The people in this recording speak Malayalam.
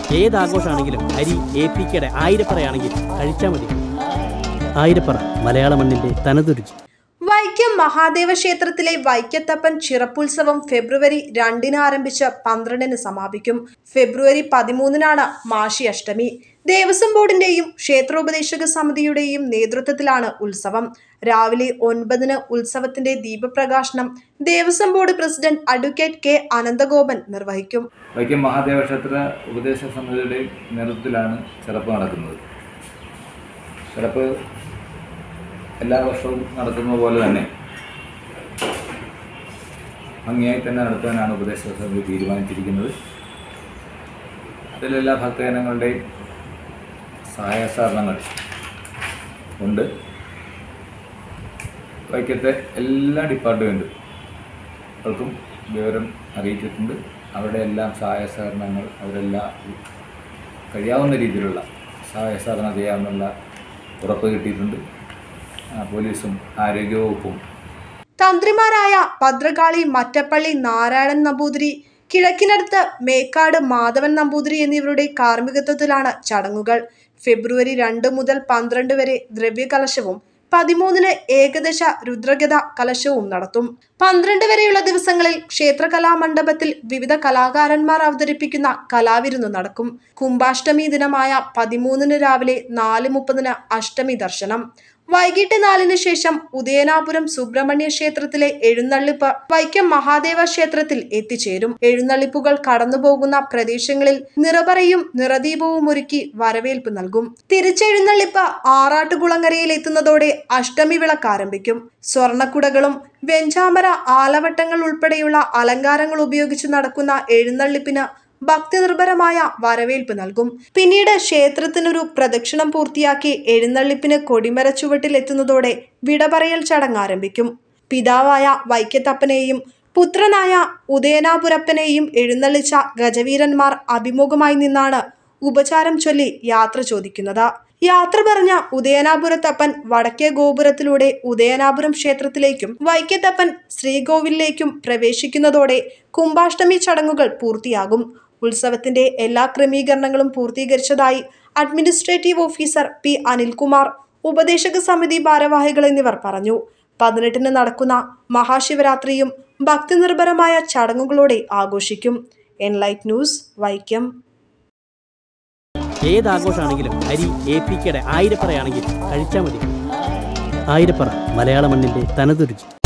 ഏത് ആഘോഷമാണെങ്കിലും അരി എ പി കെയുടെ ആയിരപ്പറയാണെങ്കിൽ കഴിച്ചാൽ മതി ആയിരപ്പറ മലയാള മണ്ണിൻ്റെ തനതുരുചി വൈക്കം മഹാദേവ ക്ഷേത്രത്തിലെ വൈക്കത്തപ്പൻ ചിറപ്പുത്സവം ഫെബ്രുവരി രണ്ടിന് ആരംഭിച്ച് പന്ത്രണ്ടിന് സമാപിക്കും ഫെബ്രുവരി പതിമൂന്നിനാണ് മാഷി അഷ്ടമി ദേവസ്വം ബോർഡിന്റെയും ക്ഷേത്രോപദേശക സമിതിയുടെയും നേതൃത്വത്തിലാണ് ഉത്സവം രാവിലെ ഒൻപതിന് ഉത്സവത്തിന്റെ ദീപപ്രകാശനം Devaswom board president advocate K Ananthagopan നിർവഹിക്കും വൈക്കം മഹാദേവ ക്ഷേത്ര ഉപദേശ സമിതിയുടെ നേതൃത്വത്തിലാണ് ചെറപ്പ് നടക്കുന്നത് ചെറപ്പ് എല്ലാ വർഷവും നടക്കുന്നത് പോലെ തന്നെ ഭംഗിയായി തന്നെ നടത്താനാണ് ഉപദേശ സമിതി തീരുമാനിച്ചിരിക്കുന്നത് അതിലെല്ലാ ഭക്തജനങ്ങളുടെയും സഹായ സഹകരണങ്ങൾ ഉണ്ട് വൈക്കത്തെ എല്ലാ ഡിപ്പാർട്ട്മെൻറ്റുകൾക്കും വിവരം അറിയിച്ചിട്ടുണ്ട് അവരുടെ എല്ലാം സഹായ സഹകരണങ്ങൾ അവരെല്ലാം കഴിയാവുന്ന രീതിയിലുള്ള സഹായ സഹകരണം ചെയ്യാമെന്നുള്ള ഉറപ്പ് കിട്ടിയിട്ടുണ്ട് ആ, പോലീസും ആരോഗ്യവകുപ്പും തന്ത്രിമാരായ ഭദ്രകാളി മറ്റപ്പള്ളി നാരായണൻ നമ്പൂതിരി കിഴക്കിനടുത്ത് മേക്കാട് മാധവൻ നമ്പൂതിരി എന്നിവരുടെ കാർമ്മികത്വത്തിലാണ് ചടങ്ങുകൾ ഫെബ്രുവരി രണ്ട് മുതൽ പന്ത്രണ്ട് വരെ ദ്രവ്യകലശവും പതിമൂന്നിന് ഏകദശ രുദ്രഗത കലശവും നടത്തും പന്ത്രണ്ട് വരെയുള്ള ദിവസങ്ങളിൽ ക്ഷേത്രകലാമണ്ഡപത്തിൽ വിവിധ കലാകാരന്മാർ അവതരിപ്പിക്കുന്ന കലാവിരുന്ന് നടക്കും കുംഭാഷ്ടമി ദിനമായ പതിമൂന്നിന് രാവിലെ നാല് മുപ്പതിന് അഷ്ടമി ദർശനം വൈകിട്ട് നാലിന് ശേഷം ഉദയനാപുരം സുബ്രഹ്മണ്യ ക്ഷേത്രത്തിലെ എഴുന്നള്ളിപ്പ് വൈക്കം മഹാദേവ ക്ഷേത്രത്തിൽ എത്തിച്ചേരും എഴുന്നള്ളിപ്പുകൾ കടന്നുപോകുന്ന പ്രദേശങ്ങളിൽ നിറപറയും നിറദീപവും ഒരുക്കി വരവേൽപ്പ് നൽകും തിരിച്ചെഴുന്നള്ളിപ്പ് ആറാട്ടുകുളങ്ങരയിൽ എത്തുന്നതോടെ അഷ്ടമി വിളക്ക് ആരംഭിക്കും സ്വർണക്കുടകളും വെഞ്ചാമര ആലവട്ടങ്ങൾ ഉൾപ്പെടെയുള്ള അലങ്കാരങ്ങൾ ഉപയോഗിച്ച് നടക്കുന്ന എഴുന്നള്ളിപ്പിന് ഭക്തിനിർഭരമായ വരവേൽപ്പ് നൽകും പിന്നീട് ക്ഷേത്രത്തിനൊരു പ്രദക്ഷിണം പൂർത്തിയാക്കി എഴുന്നള്ളിപ്പിന് കൊടിമര ചുവട്ടിൽ എത്തുന്നതോടെ വിടപറയൽ ചടങ്ങ് ആരംഭിക്കും പിതാവായ വൈക്കത്തപ്പനെയും പുത്രനായ ഉദയനാപുരപ്പനെയും എഴുന്നള്ളിച്ച ഗജവീരന്മാർ അഭിമുഖമായി നിന്നാണ് ഉപചാരം ചൊല്ലി യാത്ര ചോദിക്കുന്നത് യാത്ര പറഞ്ഞ ഉദയനാപുരത്തപ്പൻ വടക്കേ ഗോപുരത്തിലൂടെ ഉദയനാപുരം ക്ഷേത്രത്തിലേക്കും വൈക്കത്തപ്പൻ ശ്രീകോവിലേക്കും പ്രവേശിക്കുന്നതോടെ കുംഭാഷ്ടമി ചടങ്ങുകൾ പൂർത്തിയാകും ഉത്സവത്തിന്റെ എല്ലാ ക്രമീകരണങ്ങളും പൂർത്തീകരിച്ചതായി അഡ്മിനിസ്ട്രേറ്റീവ് ഓഫീസർ പി അനിൽകുമാർ ഉപദേശക സമിതി ഭാരവാഹികൾ എന്നിവർ പറഞ്ഞു പതിനെട്ടിന് നടക്കുന്ന മഹാശിവരാത്രിയും ഭക്തിനിർഭരമായ ചടങ്ങുകളോടെ ആഘോഷിക്കും എൻലൈറ്റ് ന്യൂസ് വൈക്കം ഏത് ആഘോഷമാണെങ്കിലും അരി എ പി കെയുടെ ആയിരപ്പറയാണെങ്കിൽ കഴിച്ചാൽ മതി ആയിരപ്പറ മലയാള മണ്ണിൻ്റെ തനതുരുചി